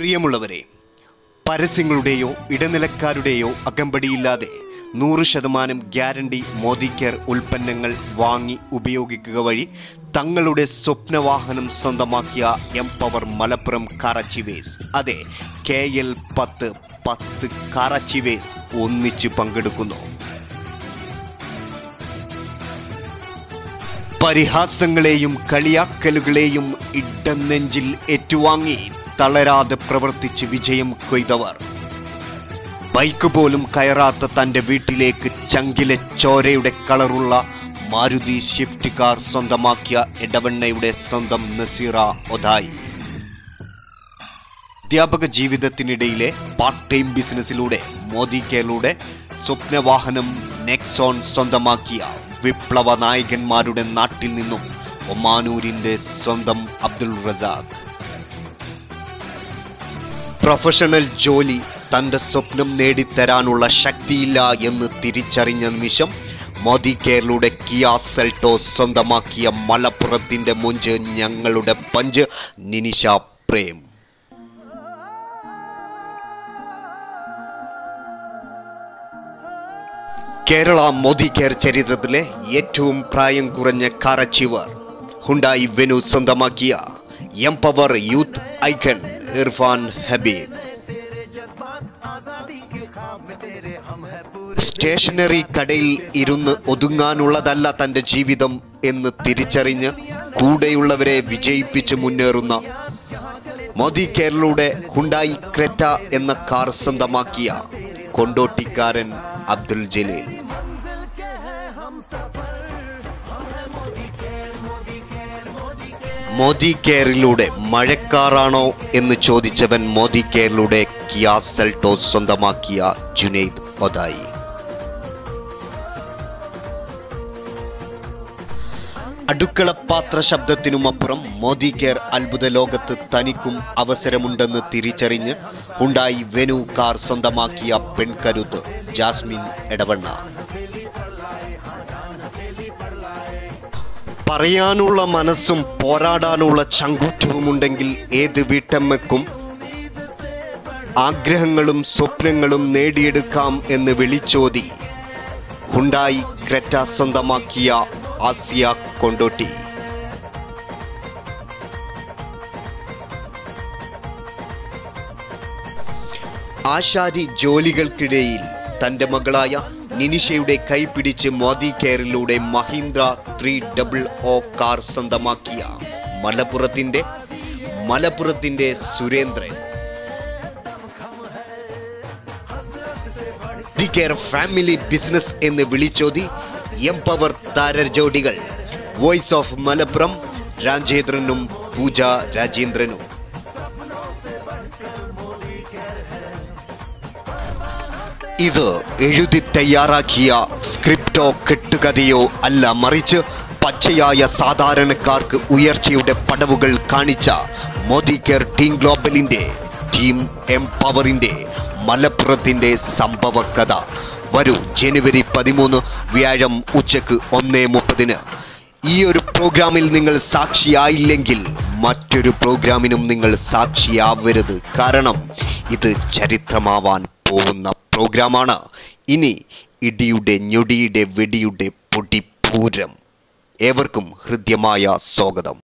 പ്രിയമുള്ളവരെ പരസ്യങ്ങളുടെയോ ഇടനിലക്കാരുടെയോ അകമ്പടിയില്ലാതെ നൂറ് ശതമാനം ഗ്യാരണ്ടി മോദി കെയർ ഉൽപ്പന്നങ്ങൾ വാങ്ങി ഉപയോഗിക്കുക വഴി തങ്ങളുടെ സ്വപ്നവാഹനം സ്വന്തമാക്കിയ എംപവർ മലപ്പുറം കാറച്ചിവേസ് അതെ കെ എൽ പത്ത് പത്ത് കാറച്ചിവേസ് ഒന്നിച്ച് പങ്കെടുക്കുന്നു പരിഹാസങ്ങളെയും കളിയാക്കലുകളെയും ഇടനെഞ്ചിൽ ഏറ്റുവാങ്ങി തളരാതെ പ്രവർത്തിച്ച് വിജയം കൊയ്തവർ ബൈക്ക് പോലും കയറാത്ത തന്റെ വീട്ടിലേക്ക് ചങ്കിലെ ചോരയുടെ കളറുള്ള മാരുതി ഷിഫ്റ്റ് കാർ സ്വന്തമാക്കിയ ഇടവണ്ണയുടെ സ്വന്തം നസീറ ഒതായി അധ്യാപക ജീവിതത്തിനിടയിലെ പാർട്ട് ടൈം ബിസിനസ്സിലൂടെ മോദി കെയറിലൂടെ സ്വപ്നവാഹനം നെക്സോൺ സ്വന്തമാക്കിയ വിപ്ലവ നായകന്മാരുടെ നാട്ടിൽ നിന്നും ഒമാനൂരിന്റെ സ്വന്തം അബ്ദുൾ റസാഖ് പ്രൊഫഷണൽ ജോലി തന്റെ സ്വപ്നം നേടിത്തരാനുള്ള ശക്തിയില്ല എന്ന് തിരിച്ചറിഞ്ഞ നിമിഷം മോദി കെയറിലൂടെ കിയ സെൽട്ടോസ് സ്വന്തമാക്കിയ മലപ്പുറത്തിന്റെ മുഞ്ച് ഞങ്ങളുടെ പഞ്ച് നിനിഷ പ്രേം കേരള മോദി കെയർ ചരിത്രത്തിലെ ഏറ്റവും പ്രായം കുറഞ്ഞ കാർ അച്ചീവർ ഹുണ്ടായി വെനു സ്വന്തമാക്കിയ empower youth icon Irfan Habib stationery കടയിൽ ഇരുന്ന് ഒതുങ്ങാനുള്ളതല്ല തന്റെ ജീവിതം എന്ന് തിരിച്ചറിഞ്ഞ് കൂടെയുള്ളവരെ വിജയിപ്പിച്ച് മുന്നേറുന്ന മോദി കെയറിലൂടെ ഹുണ്ടായി ക്രെറ്റ എന്ന കാർ സ്വന്തമാക്കിയ കൊണ്ടോട്ടിക്കാരൻ അബ്ദുൽ ജലീൽ മോദി കെയറിലൂടെ മഴക്കാറാണോ എന്ന് ചോദിച്ചവൻ മോദി കെയറിലൂടെ കിയ സെൽട്ടോസ് സ്വന്തമാക്കിയ ജുനൈദ് ഒതായി അടുക്കളപാത്ര ശബ്ദത്തിനുമപ്പുറം മോദി കെയർ അത്ഭുത ലോകത്ത് തനിക്കും അവസരമുണ്ടെന്ന് തിരിച്ചറിഞ്ഞ് ഉണ്ടായി വെനു കാർ സ്വന്തമാക്കിയ പെൺകരുത്ത് ജാസ്മിൻ എടവണ്ണ പറയാനുള്ള മനസ്സും പോരാടാനുള്ള ചങ്കൂറ്റവുമുണ്ടെങ്കിൽ ഏത് വീട്ടമ്മയ്ക്കും ആഗ്രഹങ്ങളും സ്വപ്നങ്ങളും നേടിയെടുക്കാം എന്ന് വിളിച്ചോതി ഹുണ്ടായി ക്രെറ്റ സ്വന്തമാക്കിയ ആസിയ കൊണ്ടോട്ടി ആശാരി ജോലികൾക്കിടയിൽ തന്റെ മകളായ നിനിഷയുടെ കൈപിടിച്ച് മോദി കെയറിലൂടെ Mahindra three double O car സ്വന്തമാക്കിയ മലപ്പുറത്തിന്റെ മലപ്പുറത്തിന്റെ Surendran Modi care family business എന്ന് വിളിച്ചോതി എംപവർ താരർ ജോഡികൾ വോയിസ് ഓഫ് മലപ്പുറം രാജേന്ദ്രനും പൂജ രാജേന്ദ്രനും ഇത് എഴുതി തയ്യാറാക്കിയ സ്ക്രിപ്റ്റോ കെട്ടുകഥയോ അല്ല മറിച്ച് പച്ചയായ സാധാരണക്കാർക്ക് ഉയർച്ചയുടെ പടവുകൾ കാണിച്ച മോദി കെയർ ടീം ഗ്ലോബലിന്റെ ടീം എംപവറിന്റെ മലപ്പുറത്തിന്റെ സംഭവ കഥ വരൂ ജനുവരി പതിമൂന്ന് വ്യാഴം ഉച്ചക്ക് ഒന്നേ മുപ്പതിന് ഈ ഒരു പ്രോഗ്രാമിൽ നിങ്ങൾ സാക്ഷിയായില്ലെങ്കിൽ മറ്റൊരു പ്രോഗ്രാമിനും നിങ്ങൾ സാക്ഷിയാവരുത് കാരണം ഇത് ചരിത്രമാവാൻ പോകുന്ന പ്രോഗ്രാമാണ് ഇനി ഇടിയുടെ ഞൊടിയുടെ വെടിയുടെ പൊടിപൂരം ഏവർക്കും ഹൃദ്യമായ സ്വാഗതം